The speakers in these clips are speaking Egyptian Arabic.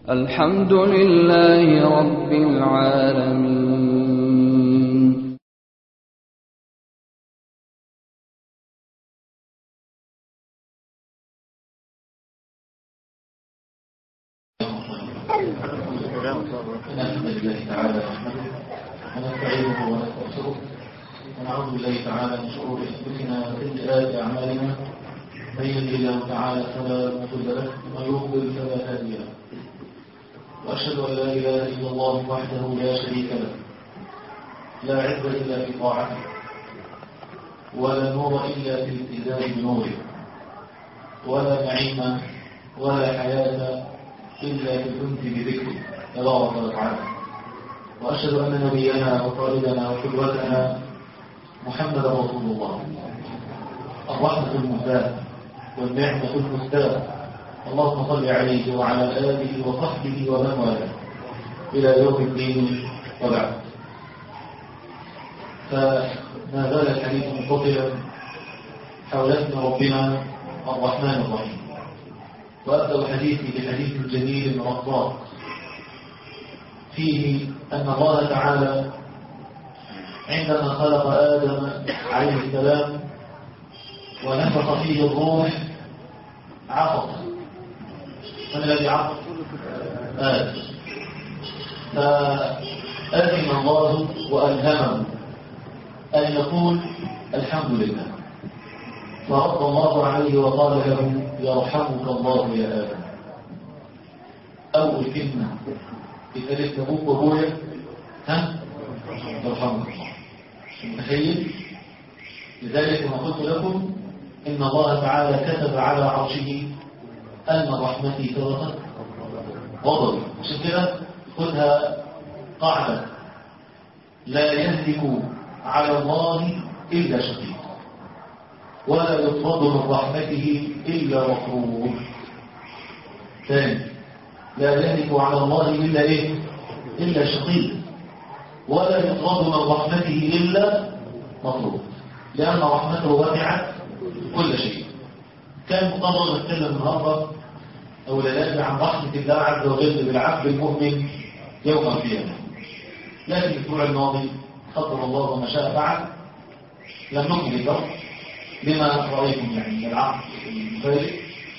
الحمد لله رب العالمين إن الحمد لله تعالى نحمده ونستعينه ونستغفره ونعوذ بالله تعالى من شرور أنفسنا وسيئات أعمالنا من يهده الله تعالى فلا مضل له ومن يضلل فلا هادي له وأشهد أن لا إله إلا الله وحده لا شريك له لا عز إلا في طاعته ولا نور إلا في الالتزام بنوره ولا نعيم ولا حياة إلا في الأنس بذكره تبارك وتعالى وأشهد أن نبينا وقائدنا وقدوتنا محمد رسول الله الرحمة المهداة والنعمة المستاة اللهم صل عليه وعلى آله وصحبه ومن والاه إلى يوم الدين وبعد فما زال الحديث منفصلا حول اسم ربنا الرحمن الرحيم وأبدأ حديثي بحديث جميل رقراق فيه أن الله تعالى عندما خلق آدم عليه السلام ونفخ فيه الروح عطف من الذي عطف؟ آدم فأذن الله وألهمه أن يقول الحمد لله فرد الله عليه وقال له يرحمك الله يا آدم أول كلمة بثالث أبوك وأبويا ها يرحمك الله متخيل لذلك ما قلت لكم إن الله تعالى كتب على عرشه أن رحمتي سبقت غضبي عشان كده خذها قاعدة لا يهلك على الله إلا شقيق ولا يطرد من رحمته إلا مكروه ثاني لا يهلك على الله إلا إيه إلا شقيق ولا يطرد من رحمته إلا مطلوب لأن رحمته وسعت كل شيء كان مقرر نتكلم النهارده أو لا عن رحمة الله عز وجل بالعبد المؤمن يوم القيامة لكن الأسبوع الماضي قدر الله ما شاء فعل لم نكمل اليوم لما رأيتم يعني من العقل الخارج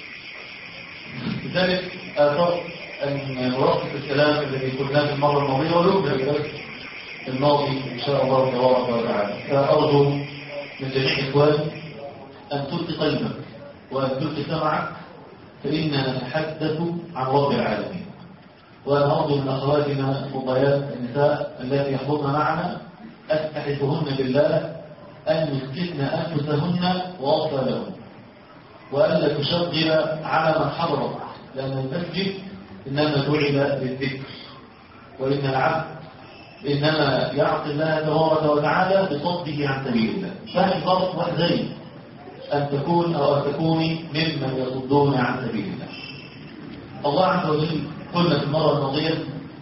لذلك آثار أن نرقب الكلام الذي قلناه في المرة الماضية ونبدأ بذلك الماضي إن شاء الله تبارك وتعالى فأرجو من جميع الإخوان أن تلقي قلبك وأن تلقي سمعك فإننا نتحدث عن رب العالمين وأنا أرجو من أخواتنا فضيات النساء التي يحضرن معنا أستحثهن بالله أن يسكتن أنفسهن وأطفالهن وألا تشغل على من حضرت لأن المسجد إنما جعل للذكر وإن العبد إنما يعصي الله تبارك وتعالى بصده عن سبيل الله فاحذر واحذري أن تكون أو أن تكوني ممن يصدون عن سبيل الله الله عز وجل قلنا في المرة الماضية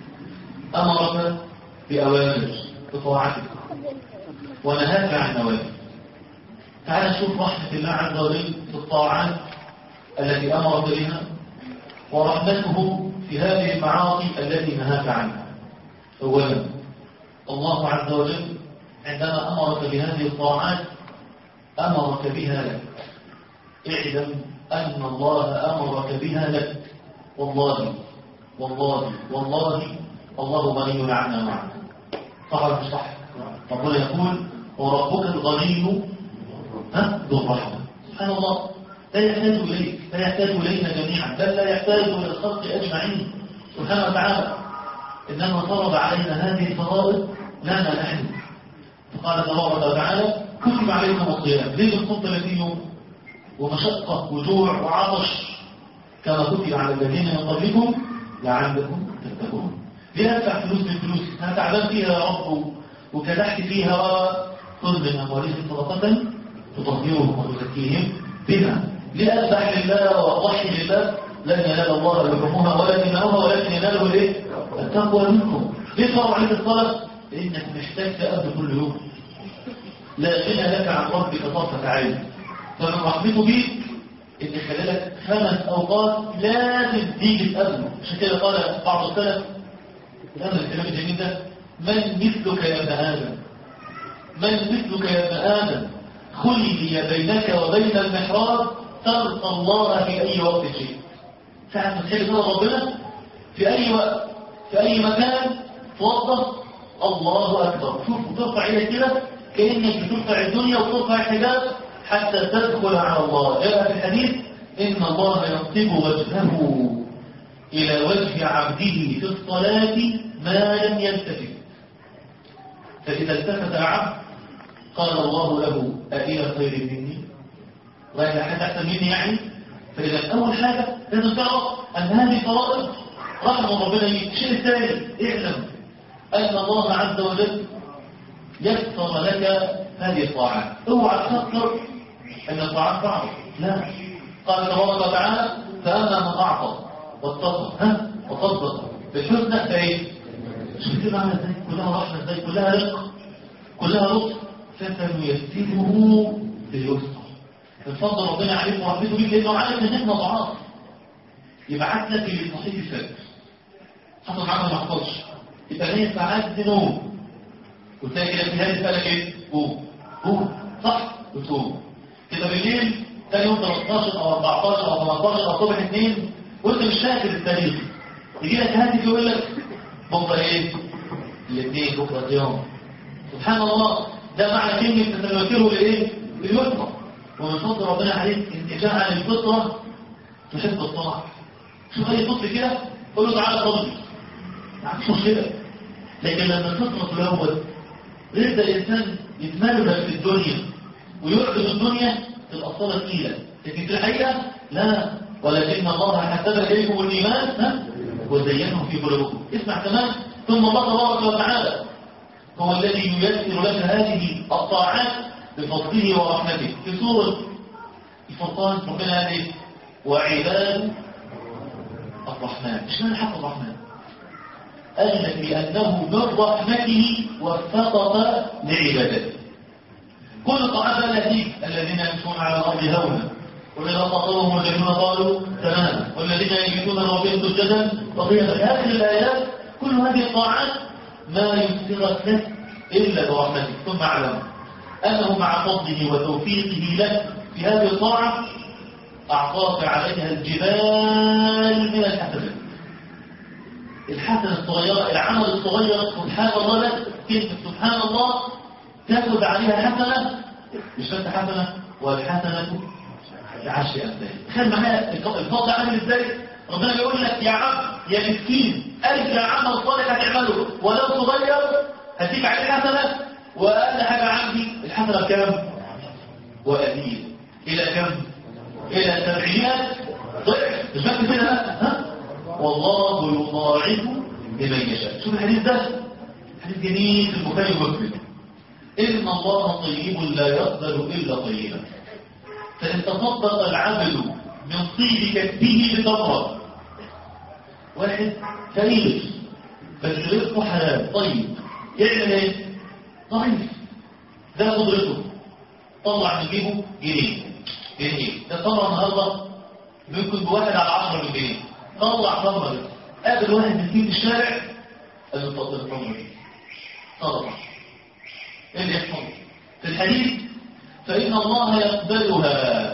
أمرك بأوامر بطاعتك ونهاك عن نواهي تعال نشوف رحمة الله عز وجل في الطاعات التي أمرك بها ورحمته في هذه المعاصي التي نهاك عنها أولا الله عز وجل عندما أمرك بهذه الطاعات أمرك بها لك اعلم أن الله أمرك بها لك والله والله والله الله غني عنا معنا صح ولا مش صح ربنا يقول وربك الغني ها ذو الرحمة سبحان الله لا يحتاج إليك لا يحتاج إلينا جميعا بل لا يحتاج إلى الخلق أجمعين سبحانه وتعالى إنما فرض علينا هذه الفرائض لنا نحن فقال تبارك وتعالى كتب عليكم الصيام ليه الصوم 30 يوم ومشقة وجوع وعطش كما كتب على الذين من قبلكم لعلكم تتقون ليه ادفع فلوس من فلوس انا تعبان فيها يا رب وكدحت فيها خذ من اموالهم صدقة تطهرهم وتزكيهم بها ليه اذبح لله واضحي لله لن ينال الله لحومها ولا دماؤها ولكن يناله الايه؟ التقوى منكم ليه فرض عليك الصلاه؟ لانك محتاج تأذى كل يوم لا غنى لك عن ربك طرفة عين فمن رحمته بيك ان خلالك خمس اوقات لازم تيجي تقابله عشان كده قال بعض السلف هذا الكلام الجميل ده من مثلك يا ابن ادم من مثلك يا ابن ادم خلي بينك وبين المحراب تلقى الله في اي وقت شيء ساعة ما تحب تلقى ربنا في اي وقت في اي مكان توضح الله اكبر شوف ترفع ايدك كده كانك بترفع الدنيا وترفع الحجاب حتى تدخل على الله جاء في الحديث ان الله ينصب وجهه إلى وجه عبده في الصلاة ما لم يلتفت فإذا التفت العبد قال الله له أإلى خير مني وإلى حد أحسن مني يعني فإذا أول حاجة لازم تعرف أن هذه فرائض رحمة ربنا الشيء الثاني اعلم أن الله عز وجل يسر لك هذه الطاعات اوعى تفكر أن الطاعات صعبة لا قال تبارك وتعالى فأما من أعطى واتقى ها وصدق بالحسنى فايه شوف كده عامله ازاي كلها رحمه ازاي كلها رق كلها لطف فسنيسره لليسر من فضل ربنا عليكم ورحمته بيك لانه عارف ان احنا ضعاف يبعت لك اللي تصيب الفجر حصل معاك ما حصلش يبقى هي ساعات نوم وتلاقي كده في هذه الفلك ايه قوم قوم صح وتقوم تبقى بالليل تاني يوم 13 او 14 او 18 او صبح اثنين وانت مش فاكر التاريخ يجي لك هاتف يقول لك بكره ايه الاثنين بكره يوم سبحان الله ده معنى كلمه تتذكره لايه للفطره ومن فضل ربنا عليك ان جعل الفطره تحب الطاعه شوف اي طفل كده قول له تعالى صلي ما عندوش مشكله لكن لما الفطره في الاول يبدا الانسان يتمرد في الدنيا ويعبد الدنيا تبقى الصلاه ثقيله لكن في الحقيقه لا ولكن الله حسب إليكم الإيمان ها؟ وزينه في قلوبكم اسمع كمان ثم الله تبارك وتعالى هو الذي ييسر لك هذه الطاعات بفضله ورحمته في سورة الفرقان ربنا قال ايه وعباد الرحمن ايش معنى حق الرحمن قال لك لأنه من رحمته وفقط لعبادته كل طاعات الذين الذين يمشون على الأرض هونا وإذا خاطبهم الجنون قالوا تمام والذين يجدون ربهم سجدا وقياما في آخر الآيات كل هذه الطاعات ما يسرت لك إلا برحمته ثم اعلم أنه مع فضله وتوفيقه لك في هذه الطاعة أعطاك عليها الجبال من الحسنات الحسنة الصغيرة العمل الصغير سبحان الله لك كلمة سبحان الله تاخذ عليها حسنة مش بس حسنة والحسنة بعشر أمثال تخيل معايا الفضل عامل ازاي ربنا بيقول لك يا عبد يا مسكين ارجع عمل صالح هتعمله ولو صغير هديك عليه حسنه واقل حاجه عندي الحسنه بكام؟ وأزيد الى كم؟ الى سبعينات ضعف مش بس كده لا ها؟ والله يضاعف لمن يشاء شوف الحديث ده حديث جميل في البخاري ومسلم ان الله طيب لا يقبل الا طيبا فإن تصدق العبد من طيب كتبه بتمرة واحد فقير بس رزقه حلال طيب يعمل ايه؟ ضعيف ده قدرته طلع من جيبه جنيه جنيه ده طلع النهارده ممكن بواحد على عشرة من جنيه طلع تمرة قابل واحد مسكين في الشارع قال له فضل التمرة دي صدقة ايه اللي يحصل؟ في الحديث فإن الله يقبلها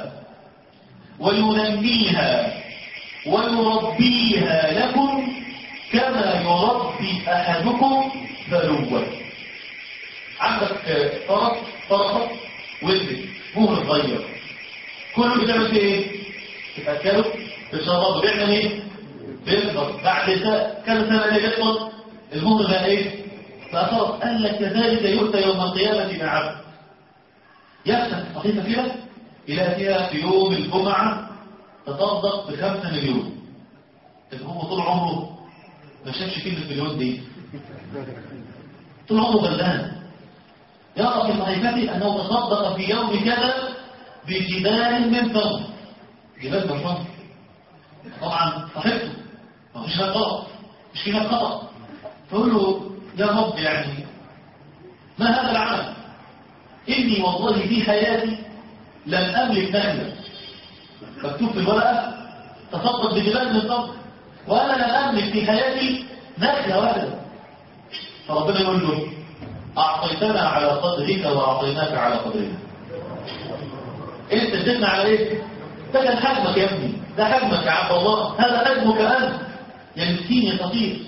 وينميها ويربيها لكم كما يربي أحدكم فلوة عندك فرس فرسة ولد مهر صغير كله بتعمل فيه ايه؟ تتأكلوا بتشربوا بيعمل ايه؟ بيكبر بعد كم سنة اللي بيكبر المهر ده ايه؟ فأخرج قال لك كذلك يؤتى يوم القيامة بعبد يفتح صحيفة كده يلاقي فيها في يوم الجمعة تتصدق بخمسة مليون طب هو طول عمره ما شافش كلمة مليون دي طول عمره غلبان يرى في صحيفته أنه تصدق في يوم كذا بجبال من فضل جبال من فضل طبعا صاحبته ما فيش فيها غلط مش فيها خطأ فقول له يا رب يعني ما هذا العمل إني والله في حياتي لم أملك نخلة مكتوب في الورقة تصدق بجبال من الأرض وأنا لا أملك في حياتي نخلة واحدة فربنا يقول له أعطيتنا على قدرك وأعطيناك على قدرنا انت اديتنا على ايه ده كان حجمك يا ابني ده حجمك يا عبد الله هذا حجمك انت يا مسكين يا فقير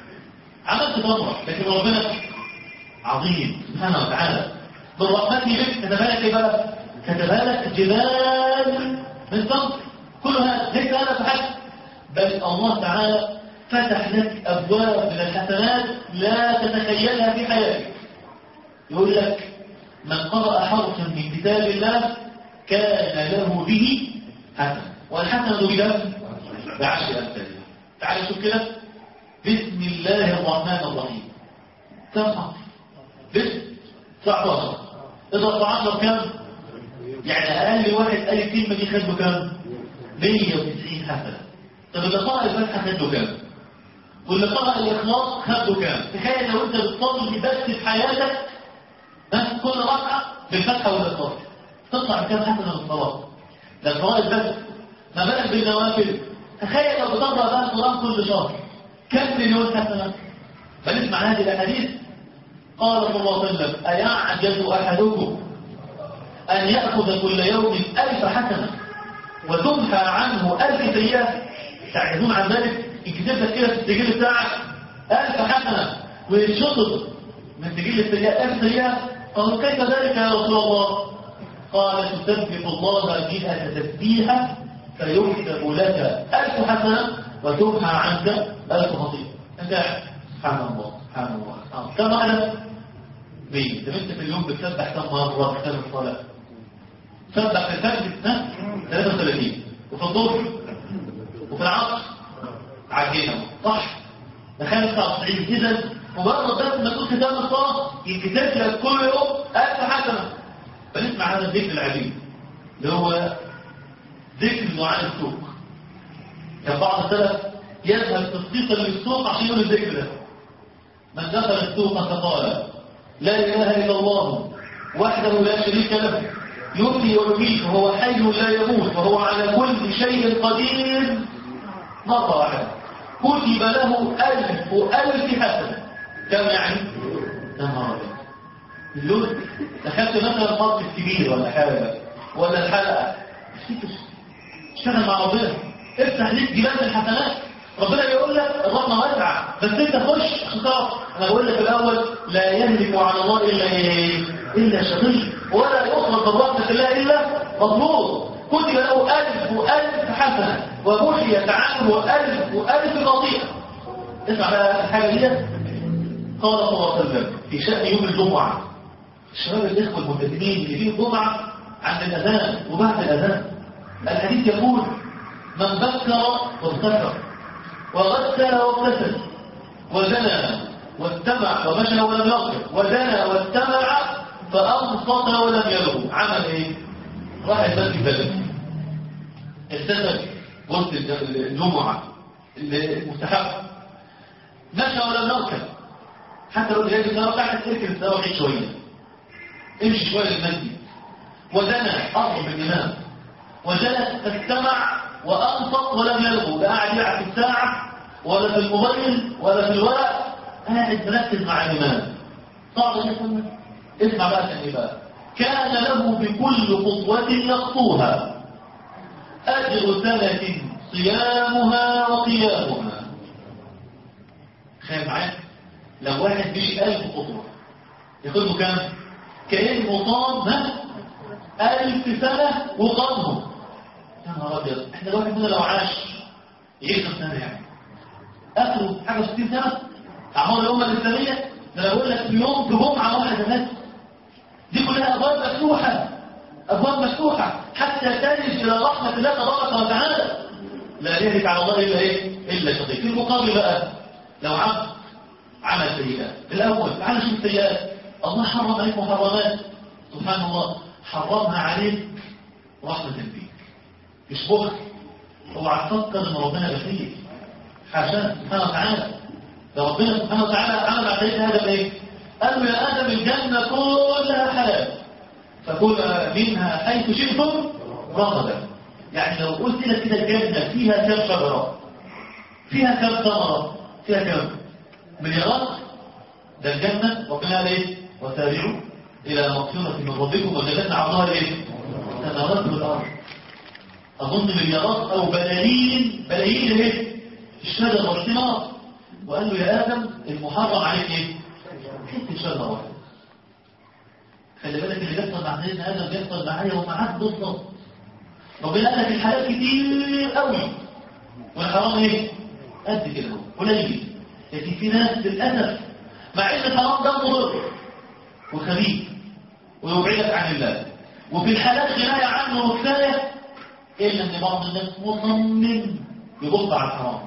عملت تمر لكن ربنا عظيم سبحانه وتعالى برحمته بك كتبها لك ايه بقى كتبها لك جبال من صمت كل هذا ليس هذا فحسب بل الله تعالى فتح لك ابواب من الحسنات لا تتخيلها في حياتك يقول لك من قرأ حرفا من كتاب الله كان له به حسن والحسنة بكم؟ بعشر أمثالها تعال شوف كده بسم الله الرحمن الرحيم كم حرف؟ بسم 19 اضرب في 10 كم؟ يعني أقل واحد قال الكلمة دي خد له كم؟ 190 حسنة طب اللي قرأ الفتحة خد له كم؟ واللي قرأ الإخلاص خد له كم؟ تخيل لو أنت بتصلي بس في حياتك ها كل ركعة بالفتحة والإخلاص تطلع كام حسنة من الصلاة ده الفوائد بس ما بالك بالنوافل تخيل لو بتقرأ بقى القرآن كل شهر كم مليون حسنة فنسمع هذه الأحاديث قال صلى الله عليه وسلم أيعجز أحدكم أن يأخذ كل يوم ألف حسنة وتمحى عنه ألف سيئة تعجزون عن ذلك يكتب لك كده في السجل بتاعك ألف حسنة ويتشطب من سجل السيئة ألف سيئة قالوا كيف ذلك يا رسول الله قال تسبح الله بها تسبيحا فيكتب لك ألف حسنة وتمحى عنك ألف خطيئة أنت قاعد سبحان الله سبحان الله آه. كم عدد؟ مية طب أنت في اليوم بتسبح كم مرة في كم الصلاة؟ سبح في الفجر ها؟ 33 وفي الظهر وفي العصر عجينة صح؟ دخلت 99 إذا مجرد بس ما تقول ختام الصلاة يتكتب لك كل يوم ألف حسنة فنسمع هذا الذكر العجيب اللي هو ذكر دعاء السوق كان بعض السلف يذهب تصديقا للسوق عشان يقول الذكر ده من دخل السوق فقال لا اله الا الله وحده لا شريك له يحيي ويميت وهو حي لا يموت وهو على كل شيء قدير مرة واحدة كتب له ألف ألف حسنة كم يعني؟ يا نهار أبيض اللون دخلت مثلا الماتش الكبير ولا حاجة ولا الحلقة اشتغل مع ربنا افتح ليك جبال الحسنات ربنا بيقول لك الرحمة واسعة بس انت خش عشان تعرف انا بقول لك الاول لا يهلك على الله الا ايه؟ الا شقي ولا يخرج من رحمة الله الا مظلوم كتب له ألف وألف حسنة ومحيت عنه ألف وألف خطيئة اسمع بقى الحاجة دي قال صلى الله عليه وسلم في شأن يوم الجمعة الشباب الإخوة الملتزمين اللي فيه الجمعة عند الأذان وبعد الأذان الحديث يقول من بكر واغتسل وغسل واغتسل وزنى واستمع ومشى ولم يغفر وزنى واستمع فأنصت ولم يلغو عمل ايه؟ واحد بس بلد التزم وسط الجمعة المستحق مشى ولم يغفر حتى لو جاي الدواء قاعد تركب الدواء وعيد شوية امشي شوية للمسجد وزنى أرض بالإمام وجلس استمع وأنصت ولم يلغو لا قاعد يلعب في الساعة ولا في الموبايل ولا في الورق قاعد مركز مع الإمام صعب يا اخوانا اسمع بقى عشان بقى كان له بكل خطوة يخطوها أجر سنة صيامها وقيامها خير معايا لو واحد مشي ألف خطوة ياخد له كام؟ كأنه صام ها؟ ألف سنة وقامهم يا نهار أبيض احنا الواحد مننا لو عاش يعيش كم سنة يعني آخره حاجة 60 سنة أعمار الأمة الإسلامية ده أنا بقول لك في يوم في جمعة واحدة بس دي كلها أبواب مفتوحة أبواب مفتوحة حتى تنج إلى رحمة الله تبارك وتعالى لا يهلك على الله إلا إيه؟ إلا شقيق في المقابل بقى لو عبد عمل سيئات الأول تعال شوف السيئات الله حرم عليك محرمات سبحان الله حرمها عليك رحمة بيك مش بخل اوعى تفكر ان ربنا بخيل حاشا سبحانه وتعالى ده ربنا سبحانه وتعالى عمل عليك هذا بايه؟ قال له يا ادم الجنه كلها حلال فكل منها حيث شئتم رغدا يعني لو قلت لك كده الجنة فيها كم شجرة فيها كم ثمرة فيها كم مليارات ده الجنة ربنا قال ايه وسارعوا إلى مغفرة من ربكم وجنات عرضها ايه سماوات والأرض أظن مليارات أو بلايين بلايين ايه الشجر والثمار وقال له يا آدم المحرم عليك ايه حته شجرة واحدة خلي بالك اللي بيحصل مع سيدنا آدم بيحصل معايا ومعاك بالظبط ربنا قال لك الحلال كتير قوي والحرام ايه قد كده قليل لكن في ناس للاسف مع ان الحرام ده مضر وخبيث ويبعدك عن الله وفي الحلال غنايه عنه وكفايه الا ان بعض الناس مصمم يبص على الحرام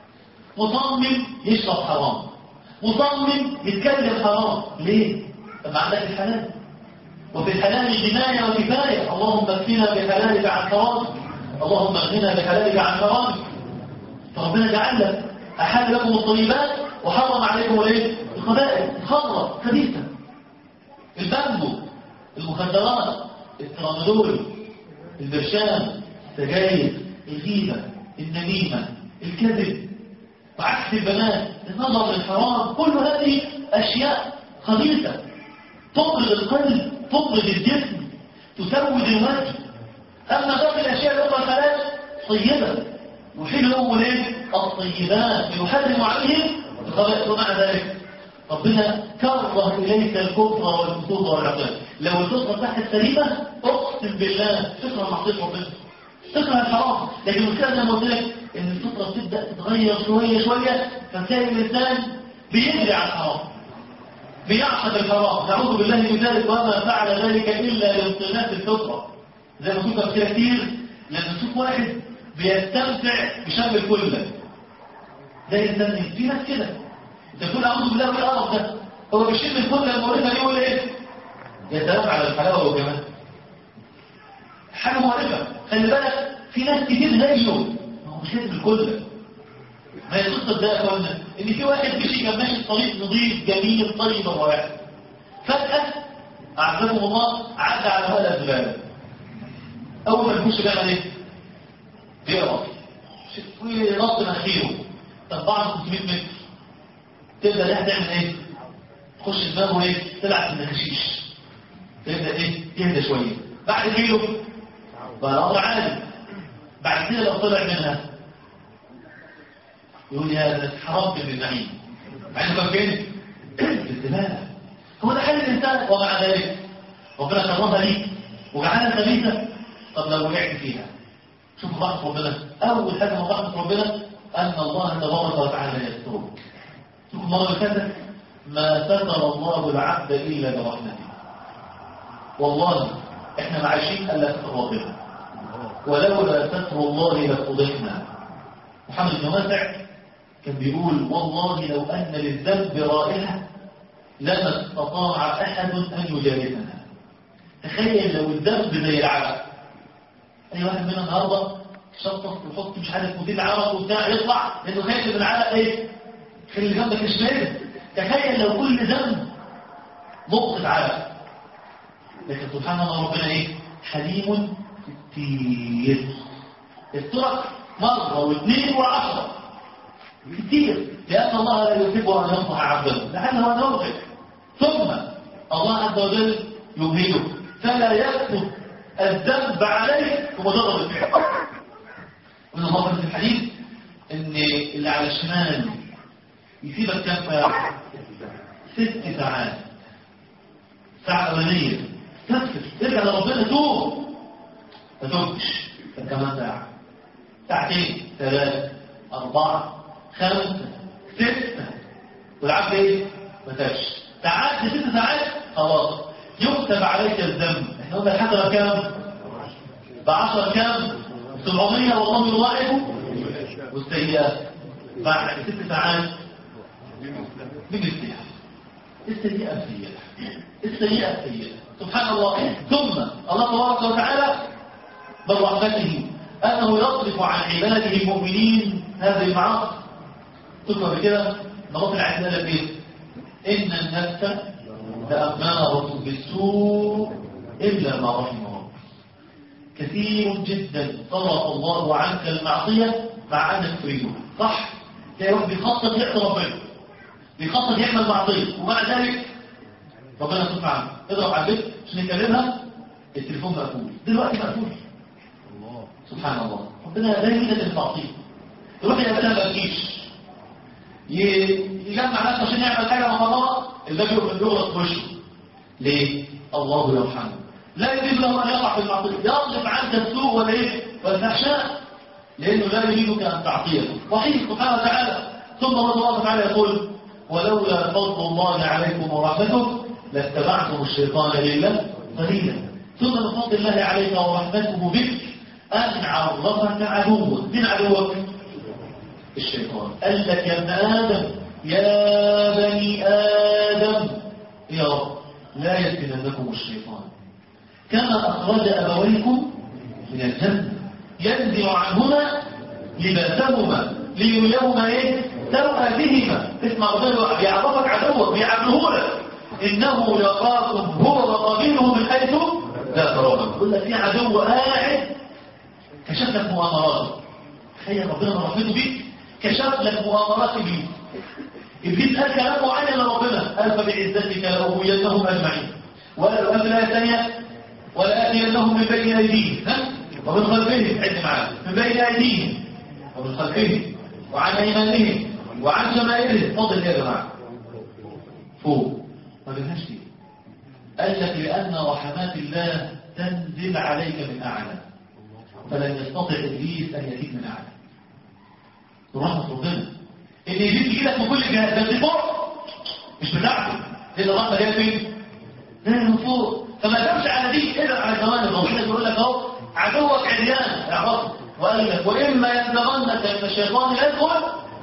مصمم يشرب حرام مصمم يتكلم حرام ليه؟ طب ما عندك الحلال وفي الحلال جناية وكفاية اللهم اكفنا بحلالك عن حرامك اللهم اغننا بحلالك عن حرامك فربنا جعل لك أحل لكم الطيبات وحرم عليكم الايه؟ الخبائث الخمرة خبيثة البامبو المخدرات الترامادول البرشام السجاير الغيبة النميمة الكذب وعكس البنات النظر للحرام كل هذه أشياء خبيثة تطرد القلب تطرد الجسم تسود الوجه أما باقي الأشياء الأخرى ثلاث طيبة وحين أول إيه؟ الطيبات يحرم عليهم الخبائث ومع ذلك ربنا كره إليك الكفر والفسوق والعقاب لو الفطرة تحت السليمة أقسم بالله تكره معصية ربنا تكره الحرام لكن المشكلة زي ما قلت لك إن الفطرة تبدأ تتغير شوية شوية فتلاقي الإنسان بيجري على الحرام بيعصب الحرام نعوذ بالله من ذلك وما فعل ذلك إلا لانطلاق الفطرة زي ما كنت كده كتير لما نشوف واحد بيستمتع بشم الكل ده إنسان في ناس كده تقول أعوذ بالله من القرف ده هو بيشم الكل لما ورثة يقول إيه يا سلام على الحلاوة والجمال حاجة مقرفة خلي بالك في ناس كتير زيه ما هو مش لازم الكل ما يقصد ده يا اخوانا ان في واحد مشي كان ماشي في طريق نظيف جميل طيب رائع فجأة أعزكم الله عدى على هذا الزبالة أول ما يخش بيعمل إيه؟ بيقرأ ويرص مناخيره طبعا 500 متر تبدأ ده تعمل إيه؟ تخش دماغه إيه؟ تلعب في الحشيش تبدأ إيه؟ تهدى شوية بعد كيلو بقى الأمر عادي بعد كده لو طلع منها يقول يا ده حرمت من النعيم مع انه كان فين؟ في الزباله هو ده حل الانسان ومع ذلك ربنا كرمها ليك وجعلها خبيثه طب لو وقعت فيها شوف رحمه ربنا اول حاجه من رحمه ربنا ان الله تبارك وتعالى يسترك شوف المره اللي فاتت ما ستر الله العبد الا برحمته والله احنا معايشين الا ستر ربنا ولولا ستر الله لفضحنا محمد بن واسع كان بيقول والله لو أن للذنب رائحة لما استطاع أحد أن يجالسنا تخيل لو الذنب زي العرق أي واحد منا النهاردة شطف ويحط مش عارف مدير عرق وبتاع يطلع لأنه خايف من العرق إيه خلي جنبك مش لازم تخيل لو كل ذنب نقطة عرق لكن سبحان الله ربنا إيه حليم كتير الطرق مرة واثنين وعشرة كتير لأن الله لا يحب أن ينصح عبده لأنه نوعك ثم الله عز وجل يمهله فلا يكتب الذنب عليه بمجرد الفعل وإن الله في الحديث إن اللي على الشمال يسيبك كم ساعة ست ساعات ساعة أولانية تكتب ترجع لربنا توب ما تبكش كمان ساعة ساعتين ثلاثة أربعة خمسة ستة والعبد ايه؟ ما تاش تعدي ست ساعات خلاص يكتب عليك الذنب احنا قلنا الحجرة كام؟ بعشرة كام؟ 700 والله يضاعفه والسيئات بعد ست ساعات بمثلها السيئة سيئة السيئة سيئة سبحان الله ثم الله تبارك وتعالى برحمته أنه يصرف عن عباده المؤمنين هذه المعاصي تذكر بكده نقطة العدل لك ايه إن النفس لأمارة بالسوء إلا ما رحم ربي كثير جدا صرف الله عنك المعصية مع أنك تريدها صح؟ تلاقي واحد بيخطط يعصي ربنا بيخطط يعمل معصية ومع ذلك ربنا يصرف عنه اضرب على البيت عشان يكلمها التليفون مقفول دلوقتي مقفول سبحان الله ربنا لا يريد ان تعطيه يروح يقابلها ما تجيش يجمع نفسه عشان يعمل حاجه مع الله الباب يغلط في وشه ليه؟ الله يرحمه لا يريد له ان يقع في المعصيه يصرف عنك السوء والايه؟ والفحشاء لانه لا يريدك ان تعطيه وحيد سبحانه وتعالى ثم الله تعالى يقول ولولا فضل الله عليكم ورحمته لاتبعتم الشيطان الا قليلا ثم من فضل الله عليك ورحمته بك أن عرفك عدوك من عدوك الشيطان قال لك يا ابن آدم يا بني آدم يا رب لا يفتننكم الشيطان كما أخرج أبويكم من الجنة ينزع عنهما لباسهما ليريهما ايه سوءاتهما اسمع ربنا بيعرفك عدوك بيعمله لك انه يراكم هو وقبيله من حيث لا ترونه يقول لك في عدو قاعد كشف لك مؤامراته تخيل ربنا من رحمته بيك كشف لك مؤامرات ابليس ابليس قال كلام معين لربنا قال فبعزتك لاغوينهم اجمعين ولا لو قال الايه الثانيه ولا اتينهم من بين ايديهم ها ومن خلفهم عد معانا من بين ايديهم ومن خلفهم وعن ايمانهم وعن شمائلهم فضل يا جماعه فوق ما بينهاش دي قال لك لان رحمات الله تنزل عليك من اعلى فلن يستطع ابليس ان ياتيك من اعلى رحمه ربنا ان يجيب يجي لك من كل جهه بس فوق مش بتاعته اذا الرحمه جايه فين؟ جايه من فوق فما تمشي على دي الا على كمان ربنا بيقول لك اهو عدوك عريان اعرفه وقال لك واما ينزغنك من الشيطان يدخل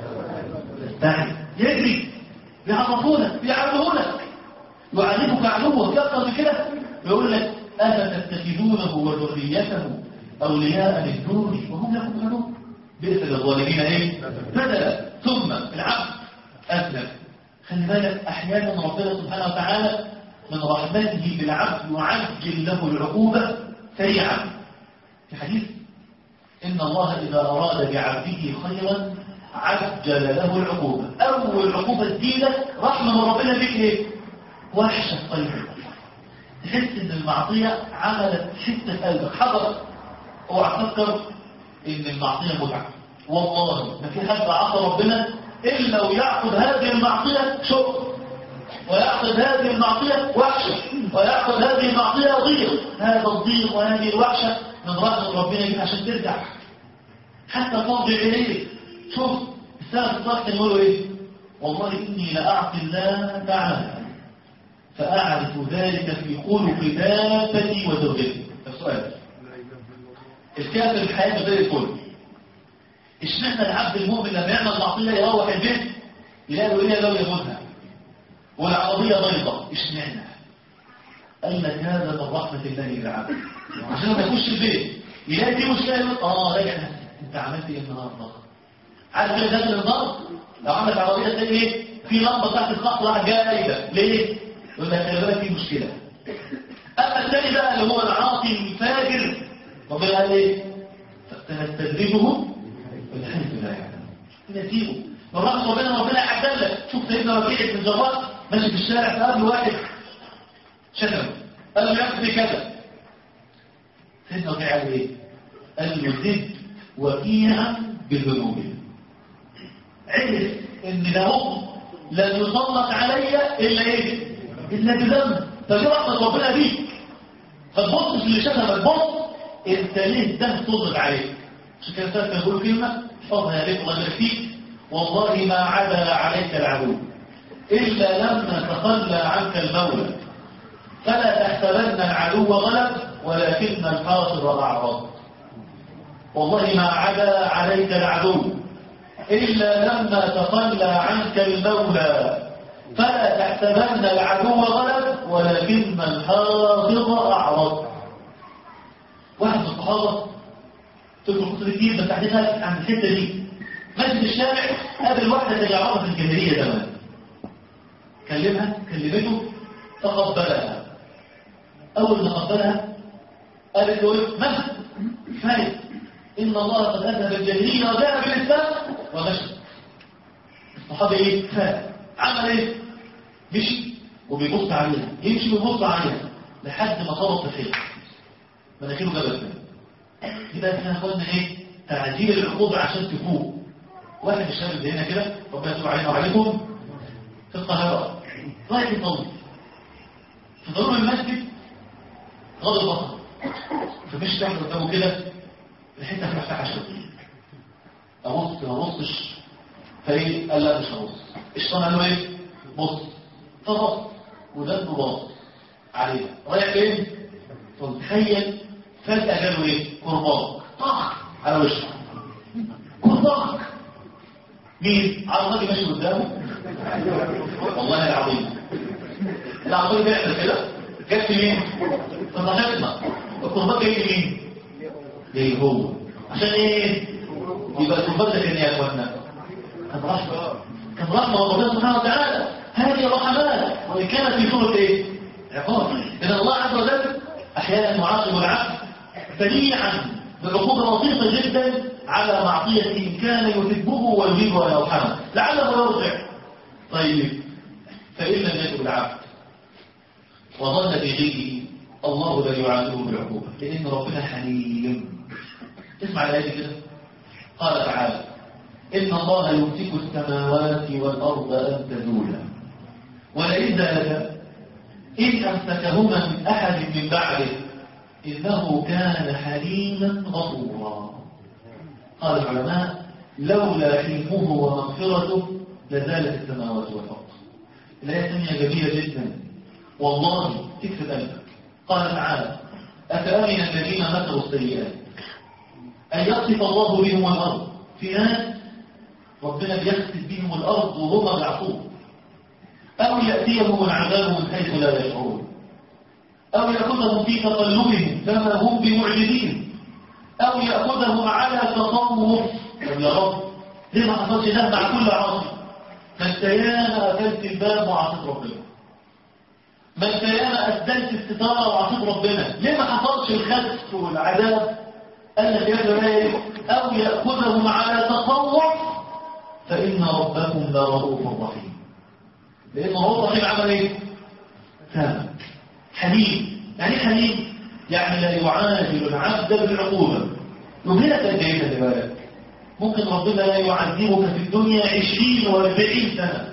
استعن يجري بيعرفونك بيعرفونك يعرفك عدوك اكثر من كده يقول لك افتتخذونه وذريته اولياء من دوني وهم لكم عدو بئس للظالمين ايه بدلا ثم العبد اسلم خلي بالك احيانا ربنا سبحانه وتعالى من رحمته بالعبد يعجل له العقوبه سريعا في حديث ان الله اذا اراد بعبده خيرا عجل له العقوبه اول عقوبه جديده رحمه من ربنا بك ايه وحشه قلبك تحس ان المعصيه عملت شده قلبك حضرت اوعى تفكر ان المعصيه متعه والله ما في حد عصى ربنا الا ويعقد هذه المعصيه شكر ويعقد هذه المعصيه وحشه ويعقد هذه المعصيه ضيق هذا الضيق وهذه الوحشه من رحمه ربنا بك عشان ترجع حتى ترجع اليه شوف السلف الصالح يقولوا ايه والله اني لاعصي الله تعالى فاعرف ذلك في خلق دابتي وزوجتي السؤال الكافر في حياته زي الفل اشمعنى العبد المؤمن لما يعمل معصيه يروح البيت يلاقي له ايه لو يموتها والعربيه بيضاء اشمعنى قال لك هذا من رحمه الله للعبد عشان لما يخش البيت يلاقي دي مشكله يقول اه راجع نفسك انت عملت ايه النهارده عارف ايه داخل النار لو عملت عربيه تلاقي ايه في لمبه تحت الخط راح جايه ليه يقول لك خلي بالك في مشكله اما الثاني بقى اللي هو العاصي الفاجر ربنا قال ايه فنستدرجهم من حيث لا يعلمون نسيبه بالرغم ربنا ربنا يعدل لك شوف سيدنا ربيع بن جراح ماشي في الشارع فقابل واحد شتم قال له يقضي كذا سيدنا ربيع قال ايه قال له زد وكيعا بالذنوب عرف ان ده لن يسلط علي الا ايه الا بذنب فدي رحمه ربنا بيك فتبصش اللي شتمك بص انت ليه ده تضغط عليك عشان كده سألت يقول كلمة احفظها يا ريت الله يبارك فيك والله ما عدا عليك العدو إلا لما تخلى عنك المولى فلا تحسبن العدو غلب ولكن الحاصر أعراض والله ما عدا عليك العدو إلا لما تخلى عنك المولى فلا تحسبن العدو غلب ولكن الحافظ أعرض واحد من الصحابة تدخل كتب كتير بس تحديثها عن الحتة دي ماشي في الشارع قابل واحدة تجعلها في الجاهلية زمان كلمها كلمته تقبلها أول ما قبلها قالت له إيه؟ من؟ كفاية إن الله قد أذهب الجاهلين وجاء بالإسلام ومشى الصحابة إيه كفاية عمل إيه مشي وبيبص عليها يمشي ويبص عليها لحد ما خلص الخير مناخيره جابت يبقى احنا قلنا ايه تعديل العقوبة عشان تفوق واحد من الشباب اللي هنا كده ربنا يتوب علينا وعليكم في القاهرة رايح يصلي في ضرور المسجد غض البصر فمش تحت قدامه كده الحته في مفتاح شويه ابص ما ابصش فايه قال لا مش هبص الشيطان قال له ايه بص فبص وده باص عليه رايح فين فتخيل فجاه جاله ايه كرباج طخ على وشه كرباج مين على الراجل ماشي قدامه والله العظيم العظيم بيعمل كده جت مين فضحكنا الكرباج جاي لمين جاي هو عشان ايه يبقى الكرباج ده كان يا اخوانا كان رحمه كان رحمه ربنا سبحانه وتعالى هذه رحمات وان كانت في صوره ايه عقاب ان الله عز وجل احيانا يعاقب العبد سريعا بعقوبه بسيطه جدا على معصيه ان كان يحبه ويريد ان يرحمه لعله يرجع طيب فان لم يتب العبد وظن بغيره الله لا يعاقبه بالعقوبه لان ربنا حليم اسمع الايه كده قال تعالى ان الله يمسك السماوات والارض ان تزولا ولئن زالتا ان امسكهما من احد من بعده انه كان حليما غفورا قال العلماء لولا حلمه ومغفرته لزالت السماوات والارض الايه الثانيه جميله جدا والله تكتب قلبك قال تعالى أفأمن الذين مكروا السيئات أن يخسف الله بهم الأرض في ناس ربنا بيخسف بهم الأرض وهم العقوب أو يأتيهم العذاب من حيث لا يشعرون أو يأخذهم في تقلبهم فما هم بمعجزين أو يأخذهم على تصوف طب يا رب ليه ما حصلش ده مع كل عاصي ما انت ياما قفلت الباب وعصيت ربنا ما انت ياما أسدلت الستارة وعصيت ربنا ليه ما حصلش الخسف والعذاب قال لك يا ايه أو يأخذهم على تصوف فإن ربكم لرؤوف رحيم لأن رؤوف رحيم عمل ايه؟ سامك حليم يعني حليم يعني لا يعاجل العبد بالعقوبة وهنا تجيب خلي بالك ممكن ربنا لا يعذبك في الدنيا عشرين واربعين سنة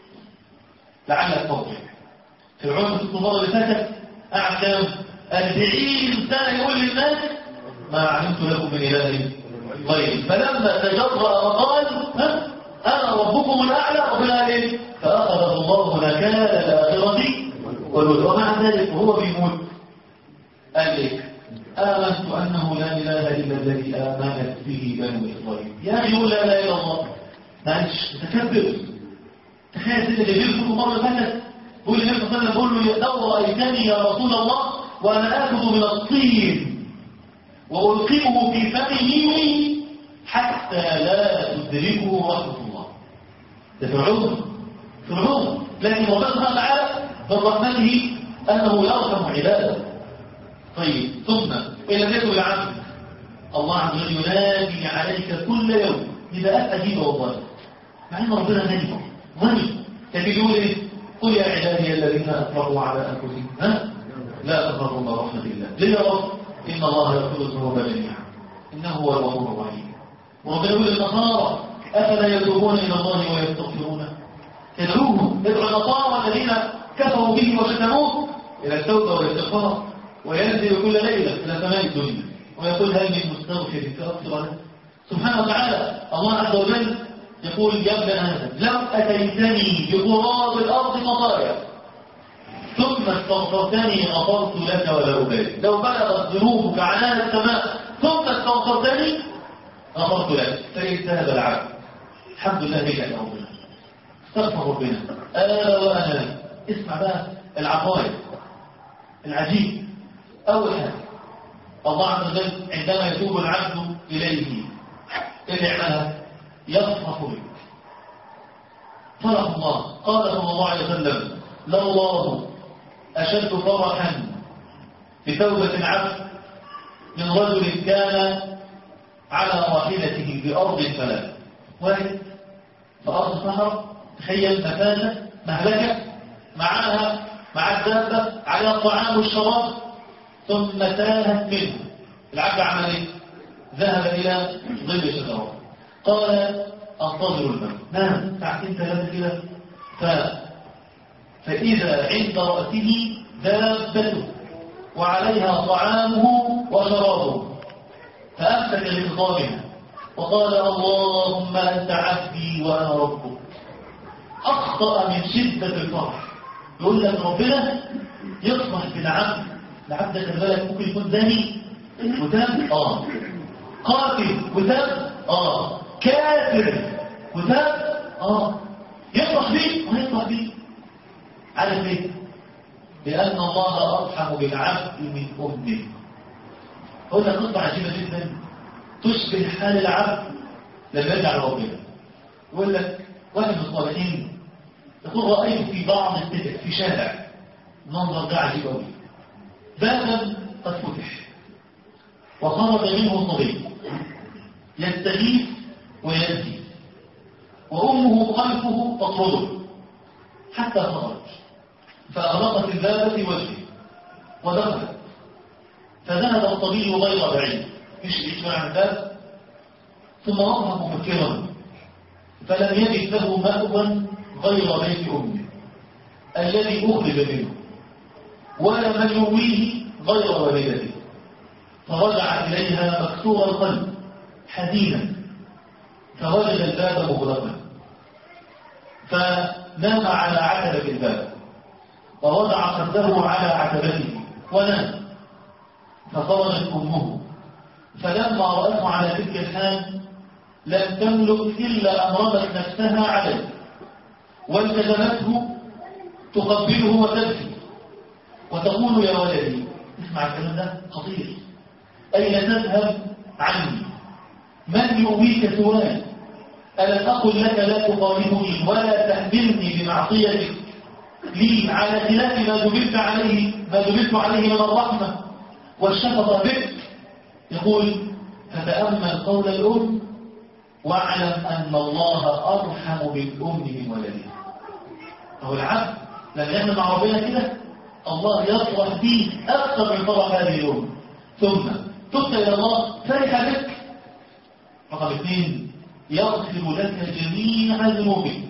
لعلك ترجع في العمر في الصفار اللي فاتت قعد كام؟ أربعين سنة يقول للناس ما علمت لكم من إله غيري فلما تجرأ وقال ها أنا ربكم الأعلى ربنا قال إيه؟ فأخذه الله نكال الآخرة والولد ومع ذلك وهو بيموت قال لك آمنت أنه لا إله إلا الذي آمنت به بنو إسرائيل يا أخي يقول لا إله إلا الله معلش متكبر تخيل سيدنا جبريل كل مرة فاتت يقول النبي صلى الله عليه وسلم يقول له لو رأيتني يا رسول الله وأنا آخذ من الطين وألقمه في فمه حتى لا تدركه رحمة الله ده فرعون فرعون لكن ربنا سبحانه وتعالى من رحمته أنه يرحم عباده طيب ثم إلى ذكر العبد الله عز وجل ينادي عليك كل يوم نداءات عجيبة والله مع أن ربنا غني غني لكن يقول إيه قل يا عبادي الذين أسرفوا على أنفسهم ها لا تقربوا من رحمة الله ليه يا رب إن الله يغفر الذنوب جميعا إنه هو الغفور الرحيم وربنا يقول للنصارى أفلا يتوبون إلى الله ويستغفرونه يدعوهم يدعو النصارى الذين كفروا به وشتموه إلى التوبة والاستغفار وينزل كل ليلة إلى سماء الدنيا ويقول هل من مستغفر فأغفر له سبحانه وتعالى الله عز وجل يقول يا ابن آدم لو أتيتني بغراب الأرض خطايا ثم استغفرتني غفرت لك ولا أبالي لو بلغت ذنوبك عنان السماء ثم استغفرتني غفرت لك فإن ذهب العبد الحمد لله بك يا ربنا استغفر ربنا ألا وأنا اسمع بقى العقائد العجيب أول حاجة الله عز وجل عندما يتوب العبد إليه اللي يعملها يصرف بك فرح الله قال صلى الله عليه وسلم لله أشد فرحا بتوبة العبد من رجل كان على راحلته بأرض فلا واحد في أرض صحراء تخيل مفازة مهلكة معاها مع الدابة عليها الطعام والشراب ثم تاهت منه العبد عمل ايه؟ ذهب إلى ظل شجرة قال أنتظر الماء نام ساعتين ثلاثة كده ف... فإذا عند رأسه دابته وعليها طعامه وشرابه فأمسك لخطابها وقال اللهم أنت عبدي وأنا ربك أخطأ من شدة الفرح يقول لك ربنا يصلح بالعبد العبد ده خلي بالك ممكن يكون زاني وتاب اه قاتل وتاب اه كافر وتاب اه يصلح بيه ويصلح بيه عارف ليه؟ لأن الله أرحم بالعبد من أمه هو ده قصة عجيبة جدا تشبه حال العبد لما يرجع لربنا يقول لك واحد من الصالحين يقول رأيت في بعض السكك في شارع المنظر ده عجيب قوي بابا قد فتح وخرج منه صبي يستغيث ويبكي وأمه خلفه تطرده حتى خرج فأغلقت الباب في وجهه ودخلت فذهب الطبيب غير بعيد مش يشمع عن الباب ثم وقف مفكرا فلم يجد له مأوى غير بيت أمه الذي أخرج منه ولا من يويه غير والدته فرجع إليها مكسور القلب حزينا فوجد الباب مغلقا فنام على عتبة الباب ووضع خده على عتبته ونام فخرجت أمه فلما رأته على تلك الحال لم تملك إلا أن رمت نفسها عليه والتزمته تقبله وتبكي وتقول يا ولدي اسمع الكلام ده خطير أين تذهب عني من يؤويك سواي ألم أقل لك لا تخالفني ولا تحملني بمعصيتك لي على خلاف ما دبلت عليه ما دبلت عليه من الرحمة والشفقة بك يقول فتأمل قول الأم واعلم أن الله أرحم بالأم من ولدها أو العبد لما يعمل مع ربنا كده الله يفرح به أكثر من فرح هذه الأم ثم تبت إلى الله فرح بك رقم اثنين يغفر لك جميع ذنوبك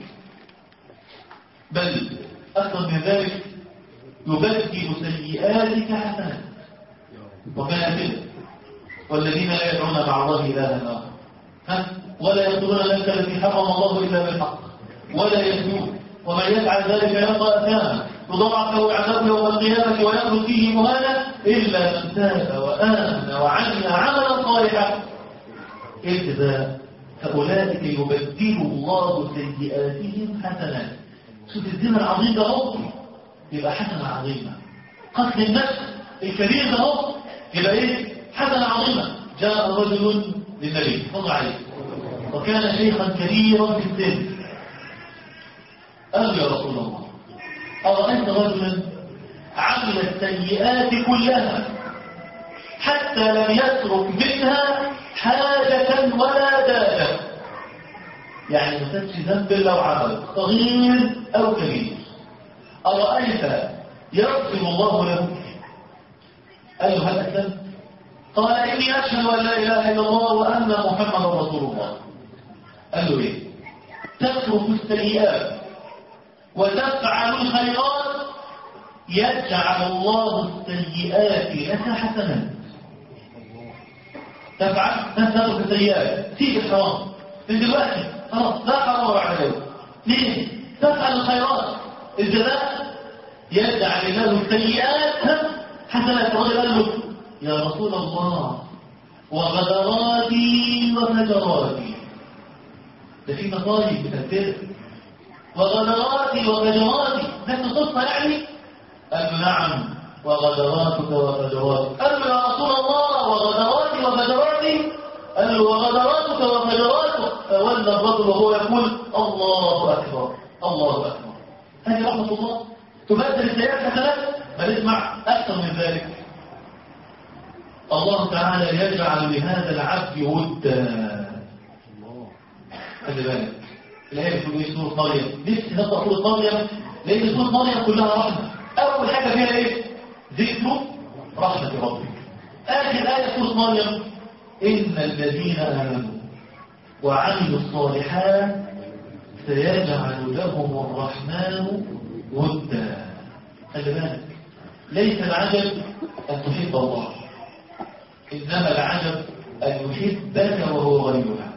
بل أكثر من ذلك يبدل سيئاتك حسنات وكان كده والذين لا يدعون مع الله إلها آخر ها ولا يقتلون النفس التي حرم الله إلا بالحق ولا يزنون ومن يفعل ذلك يلقى أثاما يضاعف له عذاب يوم القيامة ويخلد فيه مهانا إلا من تاب وآمن وعمل عملا صالحا إذا فأولئك يبدل الله سيئاتهم حسنات شوف الدين العظيم ده اهو يبقى حسنة عظيمة قتل النفس الكبير ده اهو يبقى ايه حسنة عظيمة جاء رجل للنبي صلى عليه وكان شيخا كبيرا في السن قال يا رسول الله أرأيت رجلا عمل السيئات كلها حتى لم يترك منها حاجة ولا دابة يعني ما سابش ذنب لو عمل صغير أو كبير أرأيت يغفر الله له قال له هل أسلمت قال إني أشهد أن لا إله إلا الله وأن محمد رسول الله قال له إيه تترك السيئات وتفعل الخيرات يجعل الله السيئات لك حسنات تفعل تترك السيئات سيب الحرام من دلوقتي خلاص لا حرام بعد اليوم ليه تفعل الخيرات الجزاء يجعل له السيئات حسنات الرجل قال له يا رسول الله وغدراتي وفجراتي ده في مصايب بتنفذ وغدراتي وفجراتي نفس القصة يعني قال له نعم وغدراتك وفجراتك قال له يا رسول الله وغدراتي وفجراتي قال له وغدراتك وفجراتك فولى الرجل وهو يقول الله أكبر الله أكبر هذه رحمة الله تبدل السيئات حسنات بل اسمع أكثر من ذلك الله تعالى يجعل لهذا العبد ودا خلي بالك الآية بتقول ايه سورة مريم نفسي نقرأ سورة مريم لأن سورة مريم كلها رحمة أول حاجة فيها ايه؟ ذكر رحمة ربك آخر آية سورة مريم إن الذين آمنوا وعملوا الصالحات سيجعل لهم الرحمن ودا خلي بالك ليس العجب أن تحب الله إنما العجب أن يحبك وهو غيرها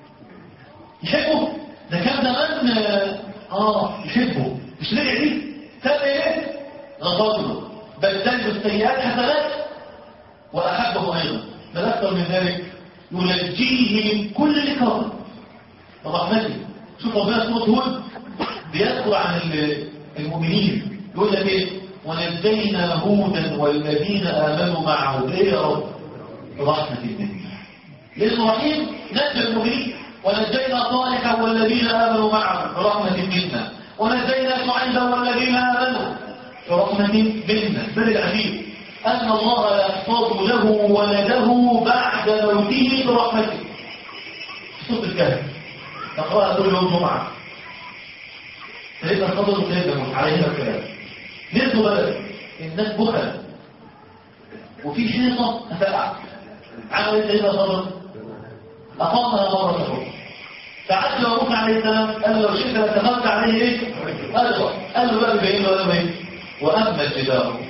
يحبه ده كان زمان آه يحبه مش ليه دي تابع ايه غفر له بل تجد السيئات حسنات وأحبه أيضا بل أكثر من ذلك ينجيه من كل كرب رحمته شوف ربنا سورة هود بيذكر عن المؤمنين يقول لك ايه ونجينا هودا والذين آمنوا معه ايه يا رب رحمة منه لأنه رحيم نجى المؤمنين ونجينا صالحا والذين آمنوا معه برحمة منا ونجينا شعيبا والذين آمنوا برحمة منا بل العجيب أن الله يحفظ له ولده بعد موته برحمته صوت الكهف تقرأها كل يوم جمعة سيدنا الخضر وسيدنا عليهما الكلام نزلوا بلد الناس بخل وفي حيطة تفقع عمل سيدنا الخضر أقامها مرة أخرى فعد له موسى عليه السلام قال له لو شئت لاتخذت عليه ايه؟ قال له قال له بقى بين ولا ايه؟ واما الجدار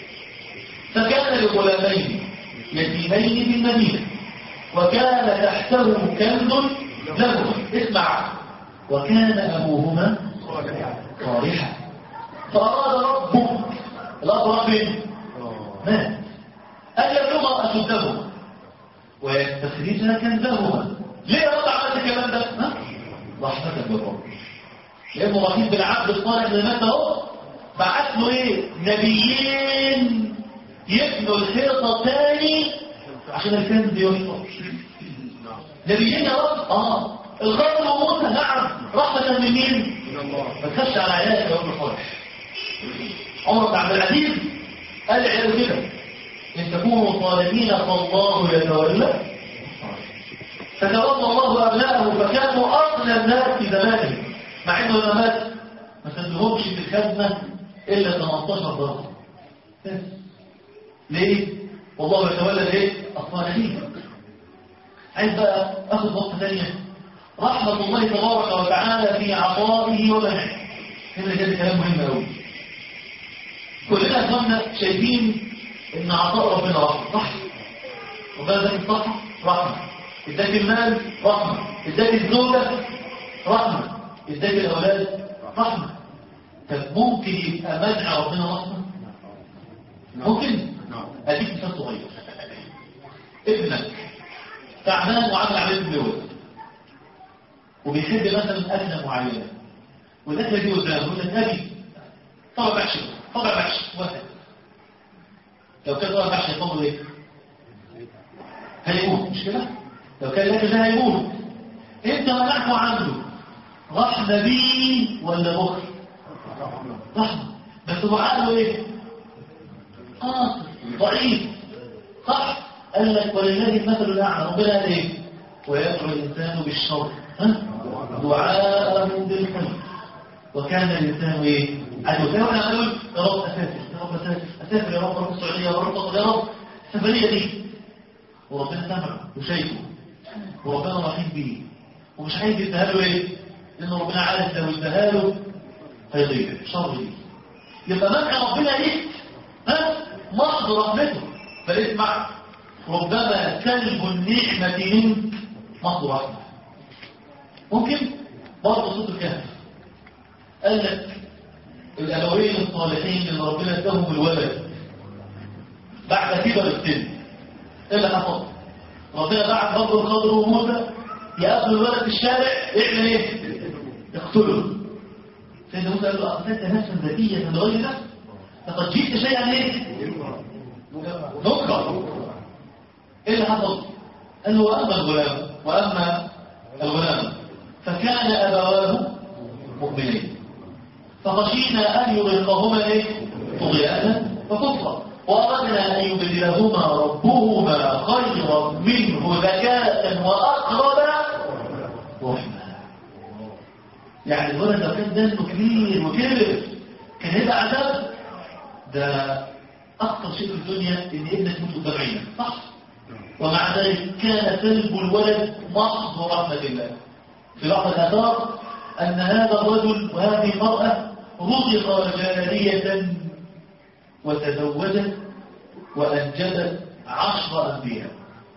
فكان لغلامين يتيمين في المدينه وكان تحته كنز لهما اسمع وكان ابوهما صالحا فاراد ربك الاب رب مات ان يبلغ اشدهما ويستخرج كنزهما ليه يا رب عملت الكلام ده ها رحمة بالرب لانه رحيم بالعبد الصالح اللي مات اهو بعت له ايه نبيين يبنوا الخيطه تاني عشان الكنز يوصل نبيين يا رب اه الخطر وموتى نعم رحمة من مين ما تخش على عيالك يا ابن الصالح عمر بن عبد العزيز قال لعياله كده ان تكونوا ظالمين فالله يتولى فتولى الله أبناءه فكانوا أغنى الناس في زمانه مع انه لما مات ما سدهمش في الخزنة إلا 18 درهم بس ليه؟ والله يتولى الايه؟ الصالحين عايز بقى اخذ نقطة ثانية رحمة الله تبارك وتعالى في عطائه ومنعه هنا كده كلام مهم قوي كلنا اخواننا شايفين ان عطاء ربنا رحمة صح؟ ربنا ده الصحة رحمة اداك المال رحمة اداك الزوجة رحمة اداك الأولاد رحمة طب ممكن يبقى منع ربنا رحمة ممكن اديك مثال صغير ابنك تعبان وعامل عمليه بلوز وبيحب مثلا اكله معينه والاكله دي قدامه يقول لك ابي طبع محشي طبع محشي واحد لو كان طبع محشي يفضل ايه؟ هيموت مش كده؟ لو كان الاكل ده هيموت انت منعته عنه رحمه بيه ولا بخل؟ رحمه بس هو عقله ايه؟ قاصر ضعيف صح قال لك ولله المثل الاعلى ربنا قال ايه ويدعو الانسان بالشر ها دعاءه بالخير وكان الانسان ايه عدو كانوا احنا نقول يا رب اسافر يا رب اسافر اسافر يا رب اروح السعوديه يا رب يا رب السفريه دي وربنا سمع وشايفه وربنا رحيم بيه ومش عايز يديها له ايه لان ربنا عارف لو اداها له هيضيع شر ليه يبقى منع ربنا ليه ها محض رحمته بل اسمع ربما سلب النعمة منك محض رحمة ممكن برضه صوت الكهف قال لك الأبوين الصالحين اللي ربنا اداهم الولد بعد كبر السن ايه اللي حصل؟ ربنا بعد رب الخضر وموسى يقابل الولد في الشارع يعمل ايه؟ يقتله سيدنا موسى قال له أقتلت نفسا ذكية لغير نفس لقد جئت شيئا ايه؟ نكره ايه اللي حصل قال له واما الغلام واما الغلام فكان ابواه مؤمنين فخشينا ان يرهقهما ايه طغيانا وكفرا وأردنا أن يبدلهما ربهما خيرا منه ذكاء وأقرب رحمة يعني الولد لو كان دمه كبير وكبر كان هيبقى عذاب ده أكثر شيء في الدنيا إن ابنك يموت قدام عينك صح؟ ومع ذلك كان سلب الولد محض رحمة الله في بعض الآثار أن هذا الرجل وهذه المرأة رزق جارية وتزوجت وأنجبت عشر أنبياء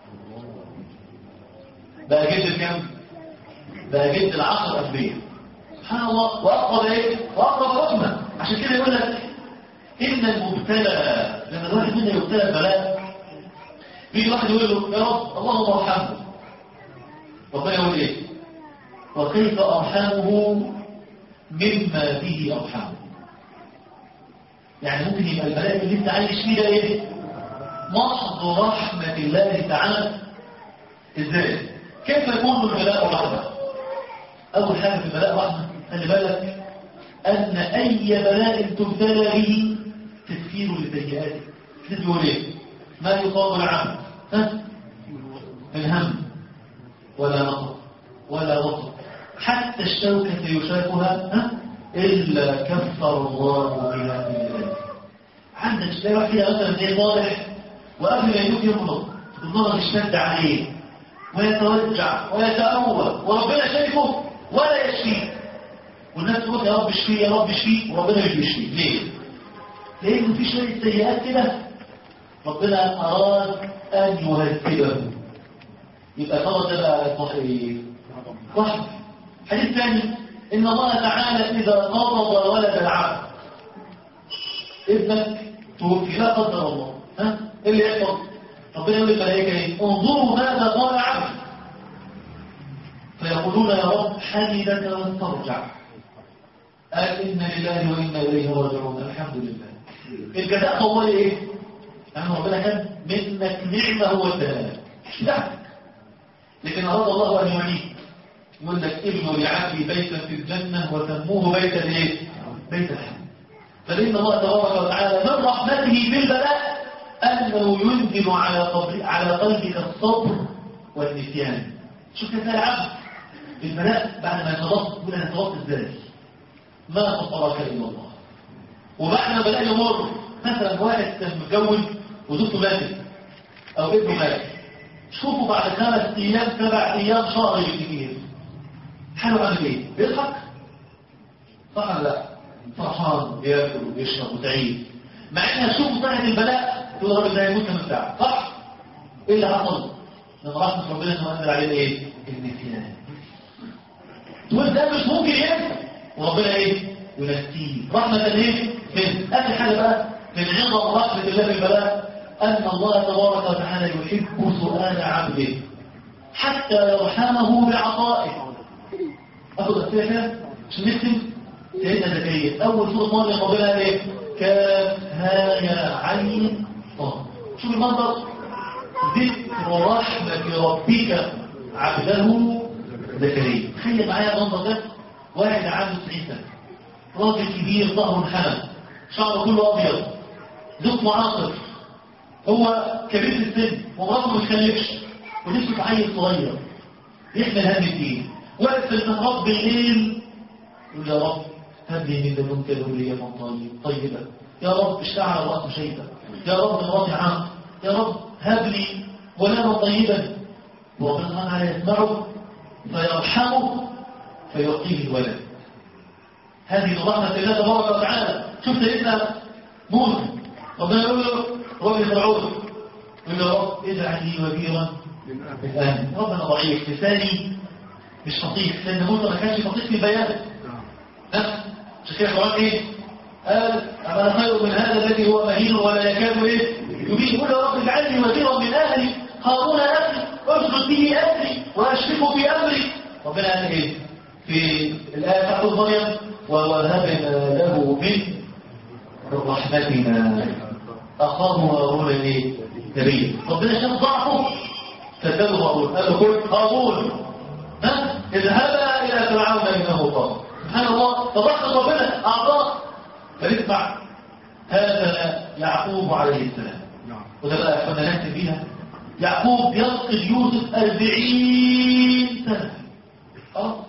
بقى جد كم؟ بقى جد العشر أنبياء سبحان الله وأقرب إيه؟ وأقرب رحمة عشان كده يقول لك إن المبتلى لما الواحد منا يبتلى بلاء يجي واحد يقول له يا رب اللهم ارحمه ربنا يقول ايه وكيف ارحمه مما به ارحمه يعني ممكن يبقى البلاء اللي انت عايش فيه ده ايه محض رحمة الله تعالى ازاي كيف يكون البلاء رحمة اول حاجة في البلاء رحمة خلي بالك ان اي بلاء تبتلى به تكفير لسيئاتك تقول ايه ما يصاب العبد ها الهم ولا نقص ولا وصف حتى الشوكة يشاكها ها إلا كفر الله بها من ذلك عندك تلاقي واحد كده مثلا ايه صالح وقبل ما يموت يمرض النظر اشتد عليه ويتوجع ويتأوى وربنا شايفه ولا يشفيه والناس تقول يا رب اشفيه يا رب اشفيه وربنا مش بيشفيه ليه؟ لأنه في شوية سيئات كده ربنا أراد أن يهذبه يبقى خلاص ده بقى صحيح واحد حديث ثاني إن الله تعالى إذا قبض ولد العبد ابنك توفي لا قدر الله ها إيه اللي يحصل ربنا يقول للملائكة إيه انظروا ماذا قال عبد فيقولون يا رب حمدك واسترجع قال إن لله وإنا إليه راجعون الحمد لله الجزاء هو إيه يعني ربنا كان منك نعمة هو الدلالة لا لكن أراد الله أن يعيد يقول لك ابنوا لعبدي بيتا في الجنة وسموه بيتا ايه؟ بيت الحمد فإن الله تبارك وتعالى من رحمته بالبلاء أنه ينزل على قلب على قلبك الصبر والنسيان شوف كيف العبد البلاء بعد ما يتضبط يقول أنا تضبط إزاي؟ ما خطرك إلا الله وبعد ما بلاء يمر مثلا واحد كان متجوز وزوجته ماتت او ابنه مات شوفوا بعد خمس ايام سبع ايام شهر كتير حاله عامل ايه بيضحك صح ولا لا فرحان بياكل وبيشرب وتعيد مع ان هتشوفوا سنه البلاء تقول الراجل ده هيموت كمان ساعه صح ايه اللي حصل لما رحمه ربنا انه انزل عليه ايه النسيان تقول ده مش ممكن ينسى وربنا ايه ينسيه رحمه ايه من اخر حاجه بقى من عظم رحمة الله بالبلاء أن الله تبارك وتعالى يحب سؤال عبده حتى يرحمه بعطائه أخذ أسئلة كده عشان نختم سيدنا زكريا أول سورة مريم ربنا إيه؟ كاف ها يا عين طه شوف المنظر ذكر رحمة ربك عبده زكريا تخيل معايا المنظر ده واحد عنده 90 سنة راجل كبير ظهره حمل شعره كله أبيض زوج معاصر هو كبير السن ومراته ما بتخلفش ولسه في عيل صغير يحمل هم الدين واقف في المحراب بالليل يقول يا رب هب لي من لدنك ذرية طيب طيبة يا رب اشتعل رأس شيبة يا رب مراتي عام يا رب هب لي ولما طيبا وربنا سبحانه وتعالى يسمعه فيرحمه فيعطيه الولد هذه رحمة الله تبارك وتعالى شوف سيدنا موسى ربنا يقول له رب فرعون يقول له رب اجعل لي وزيرا من اهلي ربنا ضعيف لساني مش فصيح لان موسى ما كانش فصيح في بيانه ها عشان كده القران ايه قال انا خير من هذا الذي هو مهين ولا يكاد ايه يبين يقول يا رب اجعل لي وزيرا من اهلي هارون اخي اشرك به امري واشركه في امري ربنا قال ايه في الايه بتاعت مريم ووهبنا له من رحمتنا أخاه هارون ايه نبي ربنا شاف ضعفه فسأله هارون قال له كل هارون ها اذهبا إلى فرعون إنه طاغ سبحان الله فضحك ربنا أعطاه فنسمع هذا يعقوب عليه السلام نعم وده بقى كنا نكتب بيها يعقوب يفقد يوسف أربعين سنة اه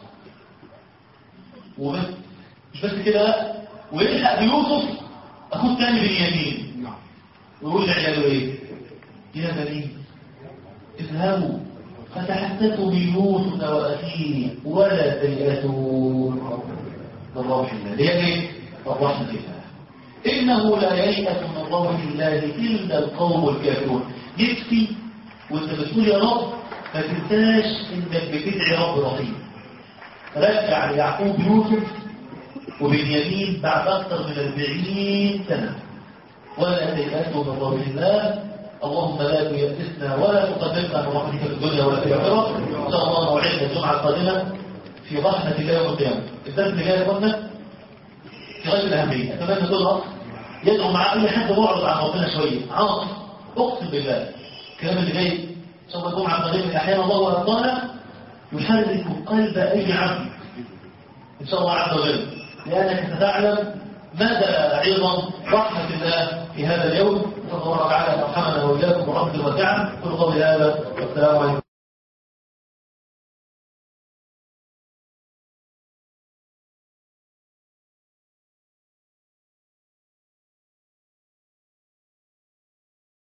وبس مش بس كده لا ويلحق بيوسف أخوه الثاني بنيامين نعم ويقول لعياله ايه يا بني اذهبوا فتحدثوا بيوسف واخيه ولا تيأسوا من روح الله ليه ايه الرحمة الله إنه لا ييأس من روح الله إلا القوم الكافرون يكفي وانت بتقول يا رب ما تنساش انك بتدعي رب رحيم رجع يعقوب يوسف وبنيامين بعد أكثر من 40 سنة ولا تيأسوا من روح الله اللهم لا تيأسنا ولا تقدمنا من رحمتك في الدنيا ولا في الآخرة إن شاء الله موعدنا الجمعة القادمة في رحمة الله يوم القيامة الدرس اللي جاي يا اخوانا في غاية الأهمية أتمنى كل أخ يدعو مع أي حد معرض عن ربنا شوية عاطف أقسم بالله الكلام اللي جاي إن شاء الله الجمعة القادمة أحيانا الله ورضانا يحرك قلب أي عبد إن شاء الله عز وجل لأنك ستعلم مدى عظم رحمة الله في هذا اليوم نسأل الله تعالى أن يرحمنا وإياكم برحمة واسعة كل قولي هذا والسلام عليكم